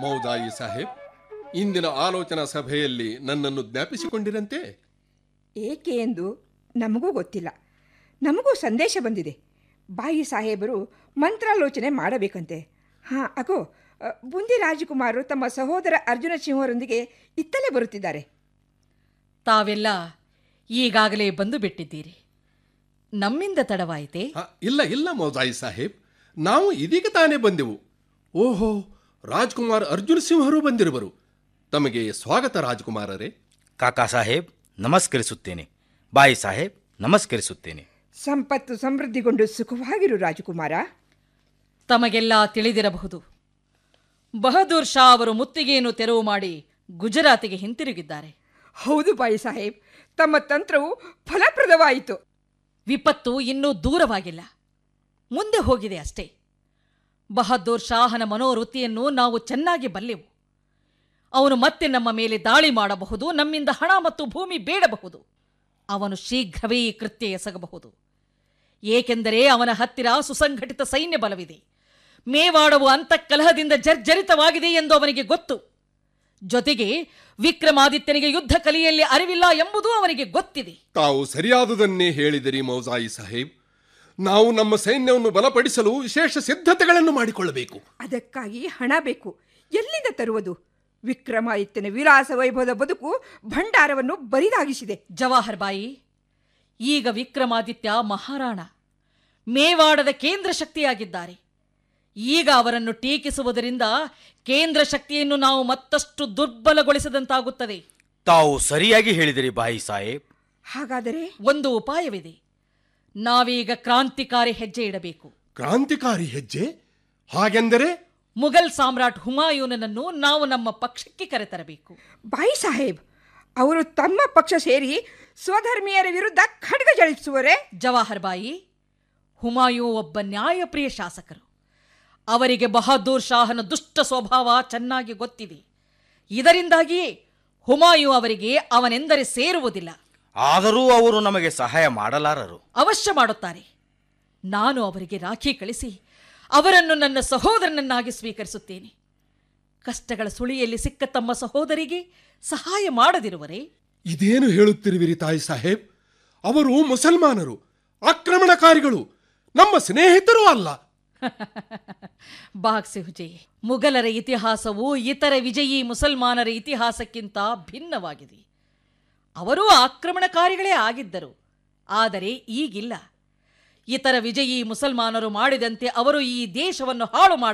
ಮೌದಾಯಿ ಸಾಹೇಬ್ ಇಂದಿನ ಆಲೋಚನಾ ಸಭೆಯಲ್ಲಿ ನನ್ನನ್ನು ಜ್ಞಾಪಿಸಿಕೊಂಡಿರಂತೆ ಏಕೆ ಎಂದು ನಮಗೂ ಗೊತ್ತಿಲ್ಲ ನಮಗೂ ಸಂದೇಶ ಬಂದಿದೆ ಬಾಯಿ ಸಾಹೇಬರು ಮಂತ್ರಾಲೋಚನೆ ಮಾಡಬೇಕಂತೆ ಹಾಂ ಅಗೋ ಅ, ಬುಂದಿ ರಾಜಕುಮಾರರು ತಮ್ಮ ಸಹೋದರ ಅರ್ಜುನ ಸಿಂಹರೊಂದಿಗೆ ಇತ್ತಲೇ ಬರುತ್ತಿದ್ದಾರೆ ತಾವೆಲ್ಲ ಈಗಾಗಲೇ ಬಂದು ಬಿಟ್ಟಿದ್ದೀರಿ ನಮ್ಮಿಂದ ತಡವಾಯಿತೆ ಆ, ಇಲ್ಲ ಇಲ್ಲ ಮೌದಾಯಿ ಸಾಹೇಬ್ ನಾವು ಇದೀಗ ತಾನೇ ಬಂದೆವು ಓಹೋ ರಾಜ್ಕುಮಾರ್ ಅರ್ಜುನ್ ಸಿಂಹರು ಬಂದಿರುವರು ತಮಗೆ ಸ್ವಾಗತ ರಾಜ್ಕುಮಾರರೇ ಕಾಕಾ ಸಾಹೇಬ್ ನಮಸ್ಕರಿಸುತ್ತೇನೆ ಬಾಯಿ ಸಾಹೇಬ್ ನಮಸ್ಕರಿಸುತ್ತೇನೆ ಸಂಪತ್ತು ಸಮೃದ್ಧಿಗೊಂಡು ಸುಖವಾಗಿರು ರಾಜಕುಮಾರ ತಮಗೆಲ್ಲ ತಿಳಿದಿರಬಹುದು ಬಹದ್ದೂರ್ ಶಾ ಅವರು ಮುತ್ತಿಗೆಯನ್ನು ತೆರವು ಮಾಡಿ ಗುಜರಾತಿಗೆ ಹಿಂತಿರುಗಿದ್ದಾರೆ ಹೌದು ಬಾಯಿ ಸಾಹೇಬ್ ತಮ್ಮ ತಂತ್ರವು ಫಲಪ್ರದವಾಯಿತು ವಿಪತ್ತು ಇನ್ನೂ ದೂರವಾಗಿಲ್ಲ ಮುಂದೆ ಹೋಗಿದೆ ಅಷ್ಟೇ ಬಹದ್ದೂರ್ ಶಾಹನ ಮನೋವೃತ್ತಿಯನ್ನು ನಾವು ಚೆನ್ನಾಗಿ ಬಲ್ಲೆವು ಅವನು ಮತ್ತೆ ನಮ್ಮ ಮೇಲೆ ದಾಳಿ ಮಾಡಬಹುದು ನಮ್ಮಿಂದ ಹಣ ಮತ್ತು ಭೂಮಿ ಬೇಡಬಹುದು ಅವನು ಶೀಘ್ರವೇ ಈ ಕೃತ್ಯ ಎಸಗಬಹುದು ಏಕೆಂದರೆ ಅವನ ಹತ್ತಿರ ಸುಸಂಘಟಿತ ಸೈನ್ಯ ಬಲವಿದೆ ಮೇವಾಡವು ಅಂತಃಕಲಹದಿಂದ ಜರ್ಜರಿತವಾಗಿದೆ ಎಂದು ಅವನಿಗೆ ಗೊತ್ತು ಜೊತೆಗೆ ವಿಕ್ರಮಾದಿತ್ಯನಿಗೆ ಯುದ್ಧ ಕಲಿಯಲ್ಲಿ ಅರಿವಿಲ್ಲ ಎಂಬುದೂ ಅವನಿಗೆ ಗೊತ್ತಿದೆ ತಾವು ಸರಿಯಾದುದನ್ನೇ ಹೇಳಿದಿರಿ ಮೌಜಾಯಿ ಸಾಹೇಬ್ ನಾವು ನಮ್ಮ ಸೈನ್ಯವನ್ನು ಬಲಪಡಿಸಲು ವಿಶೇಷ ಸಿದ್ಧತೆಗಳನ್ನು ಮಾಡಿಕೊಳ್ಳಬೇಕು ಅದಕ್ಕಾಗಿ ಹಣ ಬೇಕು ಎಲ್ಲಿಂದ ತರುವುದು ವಿಕ್ರಮಾದಿತ್ಯನ ವಿಲಾಸ ವೈಭವದ ಬದುಕು ಭಂಡಾರವನ್ನು ಬರಿದಾಗಿಸಿದೆ ಜವಾಹರ್ ಬಾಯಿ ಈಗ ವಿಕ್ರಮಾದಿತ್ಯ ಮಹಾರಾಣ ಮೇವಾಡದ ಕೇಂದ್ರ ಶಕ್ತಿಯಾಗಿದ್ದಾರೆ ಈಗ ಅವರನ್ನು ಟೀಕಿಸುವುದರಿಂದ ಕೇಂದ್ರ ಶಕ್ತಿಯನ್ನು ನಾವು ಮತ್ತಷ್ಟು ದುರ್ಬಲಗೊಳಿಸಿದಂತಾಗುತ್ತದೆ ತಾವು ಸರಿಯಾಗಿ ಹೇಳಿದಿರಿ ಬಾಯಿ ಸಾಹೇಬ್ ಹಾಗಾದರೆ ಒಂದು ಉಪಾಯವಿದೆ ನಾವೀಗ ಕ್ರಾಂತಿಕಾರಿ ಹೆಜ್ಜೆ ಇಡಬೇಕು ಕ್ರಾಂತಿಕಾರಿ ಹೆಜ್ಜೆ ಹಾಗೆಂದರೆ ಮುಘಲ್ ಸಾಮ್ರಾಟ್ ಹುಮಾಯೂನನನ್ನು ನಾವು ನಮ್ಮ ಪಕ್ಷಕ್ಕೆ ಕರೆತರಬೇಕು ಬಾಯಿ ಸಾಹೇಬ್ ಅವರು ತಮ್ಮ ಪಕ್ಷ ಸೇರಿ ಸ್ವಧರ್ಮೀಯರ ವಿರುದ್ಧ ಖಡ್ಗ ಜಳಿಸುವರೇ ಜವಾಹರ್ ಬಾಯಿ ಹುಮಾಯೂನ್ ಒಬ್ಬ ನ್ಯಾಯಪ್ರಿಯ ಶಾಸಕರು ಅವರಿಗೆ ಬಹದ್ದೂರ್ ಶಾಹನ ದುಷ್ಟ ಸ್ವಭಾವ ಚೆನ್ನಾಗಿ ಗೊತ್ತಿದೆ ಇದರಿಂದಾಗಿಯೇ ಹುಮಾಯೂನ್ ಅವರಿಗೆ ಅವನೆಂದರೆ ಸೇರುವುದಿಲ್ಲ ಆದರೂ ಅವರು ನಮಗೆ ಸಹಾಯ ಮಾಡಲಾರರು ಅವಶ್ಯ ಮಾಡುತ್ತಾರೆ ನಾನು ಅವರಿಗೆ ರಾಖಿ ಕಳಿಸಿ ಅವರನ್ನು ನನ್ನ ಸಹೋದರನನ್ನಾಗಿ ಸ್ವೀಕರಿಸುತ್ತೇನೆ ಕಷ್ಟಗಳ ಸುಳಿಯಲ್ಲಿ ಸಿಕ್ಕ ತಮ್ಮ ಸಹೋದರಿಗೆ ಸಹಾಯ ಮಾಡದಿರುವರೇ ಇದೇನು ಹೇಳುತ್ತಿರುವಿರಿ ತಾಯಿ ಸಾಹೇಬ್ ಅವರು ಮುಸಲ್ಮಾನರು ಆಕ್ರಮಣಕಾರಿಗಳು ನಮ್ಮ ಸ್ನೇಹಿತರೂ ಅಲ್ಲ ಬಾಗ್ಸಿಹುಜೆ ಮುಗಲರ ಇತಿಹಾಸವು ಇತರ ವಿಜಯೀ ಮುಸಲ್ಮಾನರ ಇತಿಹಾಸಕ್ಕಿಂತ ಭಿನ್ನವಾಗಿದೆ ಅವರೂ ಆಕ್ರಮಣಕಾರಿಗಳೇ ಆಗಿದ್ದರು ಆದರೆ ಈಗಿಲ್ಲ ಇತರ ವಿಜಯೀ ಮುಸಲ್ಮಾನರು ಮಾಡಿದಂತೆ ಅವರು ಈ ದೇಶವನ್ನು ಹಾಳು ಮಾಡ